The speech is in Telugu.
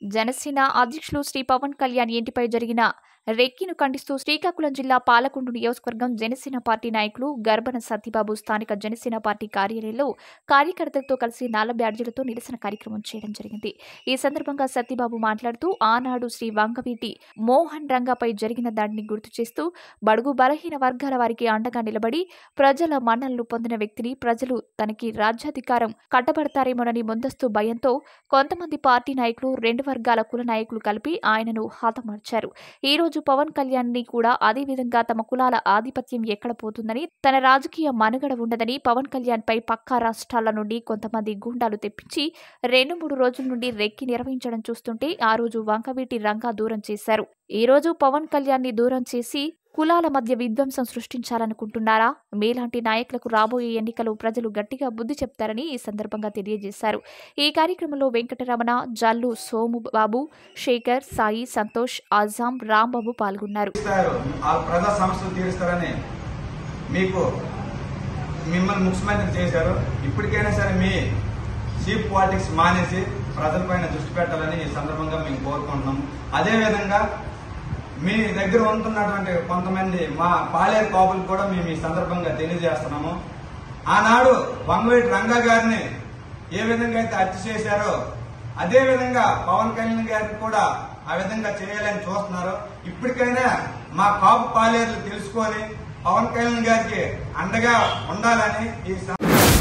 జనసేన అధ్యక్షులు శ్రీ పవన్ కళ్యాణ్ ఇంటిపై జరిగిన రెక్కిను ఖండిస్తూ శ్రీకాకుళం జిల్లా పాలకొండ నియోజకవర్గం జనసేన పార్టీ నాయకులు గర్భన సత్యబాబు స్థానిక జనసేన పార్టీ కార్యాలయంలో కార్యకర్తలతో కలిసి నాల బ్యాడ్జీలతో నిరసన కార్యక్రమం చేయడం జరిగింది ఈ సందర్భంగా సత్యబాబు మాట్లాడుతూ ఆనాడు శ్రీ వంగవీటి మోహన్ రంగపై జరిగిన దాడిని గుర్తు చేస్తూ బడుగు బలహీన వర్గాల వారికి అండగా నిలబడి ప్రజల మన్ననలు పొందిన వ్యక్తిని ప్రజలు తనకి రాజ్యాధికారం కట్టబడతారేమోనని ముందస్తు భయంతో కొంతమంది పార్టీ నాయకులు రెండు వర్గాల కుల నాయకులు కలిపి ఆయనను హతమార్చారు ఈ రోజు పవన్ కళ్యాణ్ ని కూడా అదే విధంగా తమ కులాల ఆధిపత్యం ఎక్కడ పోతుందని తన రాజకీయ మనుగడ ఉండదని పవన్ కళ్యాణ్ పై పక్కా రాష్ట్రాల నుండి కొంతమంది గూండాలు తెప్పించి రెండు మూడు రోజుల నుండి రెక్కి నిర్వహించడం చూస్తుంటే ఆ రోజు వంకవీటి రంగా దూరం చేశారు ఈ రోజు పవన్ కళ్యాణ్ ని దూరం చేసి కులాల మధ్య విధ్వంసం సృష్టించాలనుకుంటున్నారా మీలాంటి నాయకులకు రాబోయే ఎన్నికలు ప్రజలు గట్టిగా బుద్ధి చెప్తారని ఈ సందర్భంగా తెలియజేశారు ఈ కార్యక్రమంలో వెంకటరమణ జల్లు సోము బాబు శేఖర్ సాయి సంతోష్ ఆజాం రాంబాబు పాల్గొన్నారు తీరుస్తారు ఆ ప్రజా సమస్యలు తీరుస్తారని మీకు మిమ్మల్ని ముఖ్యమంత్రి చేశారు ఇప్పటికైనా సరే మీ చీఫ్ పాలిటిక్స్ మానేసి ప్రజలపైన దృష్టి పెట్టాలని ఈ సందర్భంగా మేము కోరుకుంటున్నాం అదేవిధంగా మీ దగ్గర ఉంటున్నటువంటి కొంతమంది మా పాలేరు కాపులు కూడా మేము ఈ సందర్భంగా తెలియజేస్తున్నాము ఆనాడు వంగవేటి రంగా గారిని ఏ విధంగా అయితే హత్య చేశారో అదే విధంగా పవన్ కళ్యాణ్ గారికి కూడా ఆ విధంగా చేయాలని చూస్తున్నారు ఇప్పటికైనా మా కాపు పాలేరులు తెలుసుకొని పవన్ కళ్యాణ్ గారికి అండగా ఉండాలని ఈ సం-